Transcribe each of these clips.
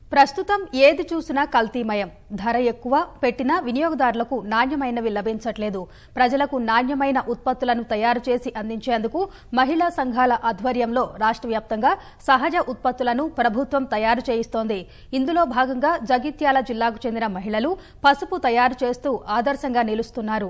ప్రస్తుతం ఏది చూసినా కల్తీమయం ధర ఎక్కువ పెట్టినా వినియోగదారులకు నాణ్యమైనవి లభించట్లేదు ప్రజలకు నాణ్యమైన ఉత్పత్తులను తయారు చేసి అందించేందుకు మహిళా సంఘాల ఆధ్వర్యంలో రాష్ట్ర వ్యాప్తంగా సహజ ఉత్పత్తులను ప్రభుత్వం తయారు చేయిస్తోంది ఇందులో భాగంగా జగిత్యాల జిల్లాకు చెందిన మహిళలు పసుపు తయారు చేస్తూ ఆదర్శంగా నిలుస్తున్నారు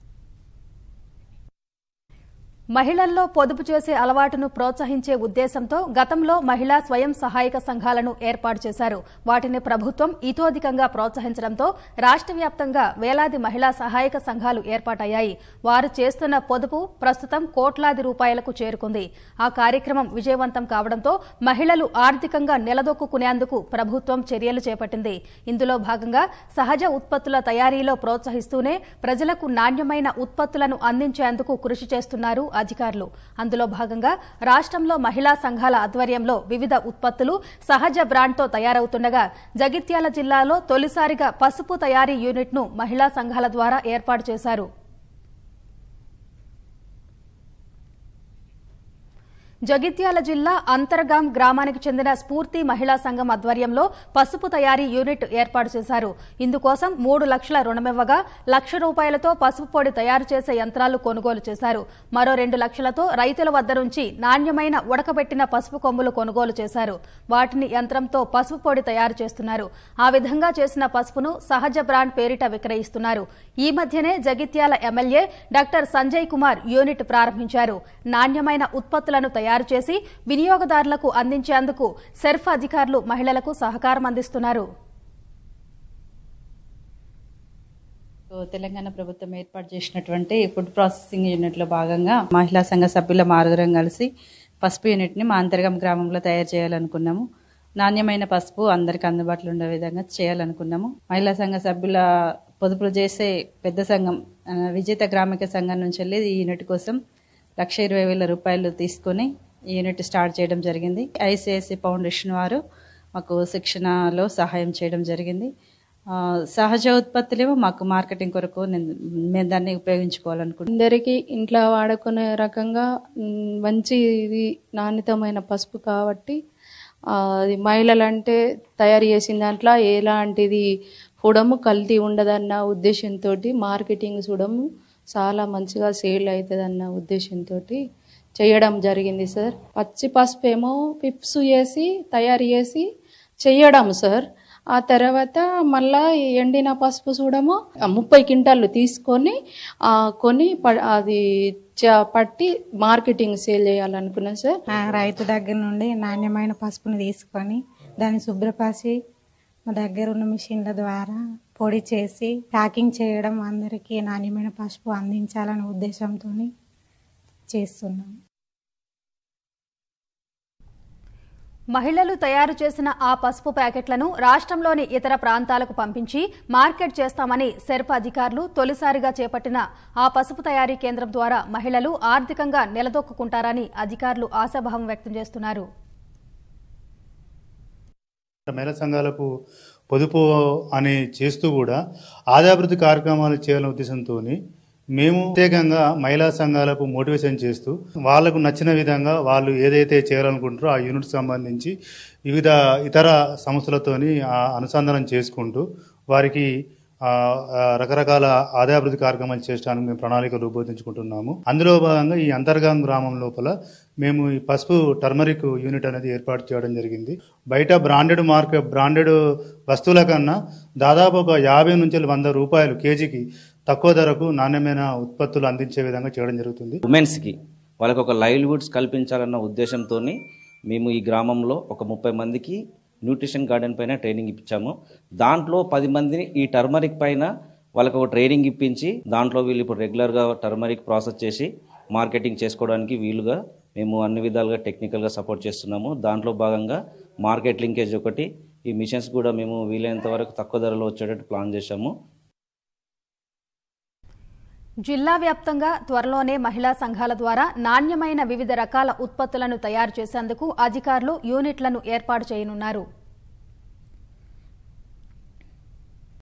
మహిళల్లో పొదుపు చేసే అలవాటును ప్రోత్సహించే ఉద్దేశంతో గతంలో మహిళా స్వయం సహాయక సంఘాలను ఏర్పాటు చేశారు వాటిని ప్రభుత్వం ఇతోధికంగా ప్రోత్సహించడంతో రాష్ట్ర వ్యాప్తంగా వేలాది మహిళా సహాయక సంఘాలు ఏర్పాటయ్యాయి వారు చేస్తున్న పొదుపు ప్రస్తుతం కోట్లాది రూపాయలకు చేరుకుంది ఆ కార్యక్రమం విజయవంతం కావడంతో మహిళలు ఆర్థికంగా నిలదొక్కునేందుకు ప్రభుత్వం చర్యలు చేపట్టింది ఇందులో భాగంగా సహజ ఉత్పత్తుల తయారీలో ప్రోత్సహిస్తూనే ప్రజలకు నాణ్యమైన ఉత్పత్తులను అందించేందుకు కృషి చేస్తున్నారు అధికారులు అందులో భాగంగా రాష్ట్రంలో మహిళా సంఘాల ఆధ్వర్యంలో వివిధ ఉత్పత్తులు సహజ బ్రాండ్తో తయారవుతుండగా జగిత్యాల జిల్లాలో తొలిసారిగా పసుపు తయారీ యూనిట్ను మహిళా సంఘాల ద్వారా ఏర్పాటు చేశారు జగిత్యాల జిల్లా అంతర్గాం గ్రామానికి చెందిన స్ఫూర్తి మహిళా సంఘం ఆధ్వర్యంలో పసుపు తయారీ యూనిట్ ఏర్పాటు చేశారు ఇందుకోసం మూడు లక్షల రుణమివ్వగా లక్ష రూపాయలతో పసుపు పొడి తయారు చేసే యంత్రాలు కొనుగోలు చేశారు మరో రెండు లక్షలతో రైతుల వద్ద నుంచి నాణ్యమైన ఉడకబెట్టిన పసుపు కొమ్ములు కొనుగోలు చేశారు వాటిని యంత్రంతో పసుపు పొడి తయారు చేస్తున్నారు ఆ విధంగా చేసిన పసుపును సహజ బ్రాండ్ పేరిట విక్రయిస్తున్నారు ఈ మధ్యనే Jagtial MLA doctor Sanjay Kumar unit ప్రారంభించారు నాణ్యమైన ఉత్పత్తులను తయారు చేసి వినియోగదారులకు అందించేందుకు సెర్ఫ్ అధికారులు మహిళలకు సహకారం అందిస్తున్నారు తెలంగాణ ప్రభుత్వం ఏర్పాటు చేసినటువంటి ఫుడ్ ప్రాసెసింగ్ యూనిట్లో భాగంగా మహిళా సంఘ సభ్యుల మారుగురం కలిసి పసుపు యూనిట్ని మా అంతర్గం గ్రామంలో తయారు చేయాలనుకున్నాము నాణ్యమైన పసుపు అందరికి అందుబాటులో ఉండే విధంగా చేయాలనుకున్నాము మహిళా సంఘ సభ్యుల పొదుపులు చేసే పెద్ద సంఘం ఆ, విజేత గ్రామిక సంఘం నుంచి వెళ్ళి ఈ యూనిట్ కోసం లక్ష ఇరవై వేల రూపాయలు తీసుకొని ఈ యూనిట్ స్టార్ట్ చేయడం జరిగింది ఐసిఐసి ఫౌండేషన్ వారు మాకు శిక్షణలో సహాయం చేయడం జరిగింది ఆ, సహజ ఉత్పత్తులేమో మాకు మార్కెటింగ్ కొరకు నేను- మేము దాన్ని ఉపయోగించుకోవాలనుకుంటున్నాం అందరికీ ఇంట్లో వాడుకునే రకంగా మ్, మంచి ఇది నాణ్యతమైన పసుపు కాబట్టి ఆ, అది మహిళలంటే తయారు చేసిన దాంట్లో ఎలాంటిది చూడము కల్తీ ఉండదన్న ఉద్దేశంతో మార్కెటింగ్ చూడము చాలా మంచిగా సేల్ అవుతుందన్న ఉద్దేశంతో చేయడం జరిగింది సార్ పచ్చి పసుపు ఏమో పిప్స్ వేసి తయారు చేసి చేయడం సార్ ఆ తర్వాత మళ్ళా ఈ ఎండిన పసుపు చూడము ఆ ముప్పై క్వింటాళ్ళు తీసుకొని ఆ కొని ప- అది చ- పట్టి మార్కెటింగ్ సేల్ చేయాలనుకున్నాను సార్ ఆ రైతు దగ్గర నుండి నాణ్యమైన పసుపుని తీసుకొని దాన్ని శుభ్రపరిచి మా దగ్గర ఉన్న మిషన్ల ద్వారా పొడి చేసి ప్యాకింగ్ చేయడం అందరికీ నాణ్యమైన పసుపు అందించాలనే ఉద్దేశంతో చేస్తున్నాం మహిళలు తయారు చేసిన ఆ పసుపు ప్యాకెట్లను రాష్ట్రంలోని ఇతర ప్రాంతాలకు పంపించి మార్కెట్ చేస్తామని సెర్ప్ అధికారులు తొలిసారిగా చేపట్టిన ఆ పసుపు తయారీ కేంద్రం ద్వారా మహిళలు ఆర్థికంగా నిలదొక్కుంటారని అధికారులు ఆశాభావం వ్యక్తం చేస్తున్నారు మహిళా సంఘాలకు పొదుపు అని చేస్తూ కూడా ఆదాభివృద్ధి కార్యక్రమాలు చేయాలనే ఉద్దేశంతో మేము ప్రత్యేకంగా మహిళా సంఘాలకు మోటివేషన్ చేస్తూ వాళ్ళకు నచ్చిన విధంగా వాళ్ళు ఏదైతే చేయాలనుకుంటారో ఆ యూనిట్ సంబంధించి వివిధ ఇతర సంస్థలతోని ఆ అనుసంధానం చేసుకుంటూ వారికి ఆ, ఆ, రకరకాల ఆదాయాభివృద్ధి కార్యక్రమాలు చేయడానికి మేము ప్రణాళిక రూపొందించుకుంటున్నాము అందులో భాగంగా ఈ అంతర్గాం గ్రామం లోపల మేము ఈ పసుపు టర్మరిక్ యూనిట్ అనేది ఏర్పాటు చేయడం జరిగింది బయట బ్రాండెడ్ మార్కెట్ బ్రాండెడ్ వస్తువుల కన్నా దాదాపు ఒక యాభై నుంచి వంద రూపాయలు కేజీకి తక్కువ ధరకు నాణ్యమైన ఉత్పత్తులు అందించే విధంగా చేయడం జరుగుతుంది ఉమెన్స్కి వాళ్ళకి ఒక లైవ్లీహుడ్స్ కల్పించాలన్న ఉద్దేశంతో మేము ఈ గ్రామంలో ఒక ముప్పై మందికి న్యూట్రిషన్ గార్డెన్ పైన ట్రైనింగ్ ఇప్పించాము దాంట్లో పది మందిని ఈ టర్మరిక్ పైన వాళ్ళకి ఒక ట్రైనింగ్ ఇప్పించి దాంట్లో వీళ్ళు ఇప్పుడు రెగ్యులర్గా టర్మరిక్ ప్రాసెస్ చేసి మార్కెటింగ్ చేసుకోవడానికి వీలుగా మేము అన్ని విధాలుగా టెక్నికల్గా సపోర్ట్ చేస్తున్నాము దాంట్లో భాగంగా మార్కెట్ లింకేజ్ ఒకటి ఈ మిషన్స్ కూడా మేము వీలైనంత వరకు తక్కువ ధరలో వచ్చేటట్టు ప్లాన్ చేశాము జిల్లా వ్యాప్తంగా త్వరలోనే మహిళా సంఘాల ద్వారా నాణ్యమైన వివిధ రకాల ఉత్పత్తులను తయారు చేసేందుకు అధికారులు యూనిట్లను ఏర్పాటు చేయనున్నారు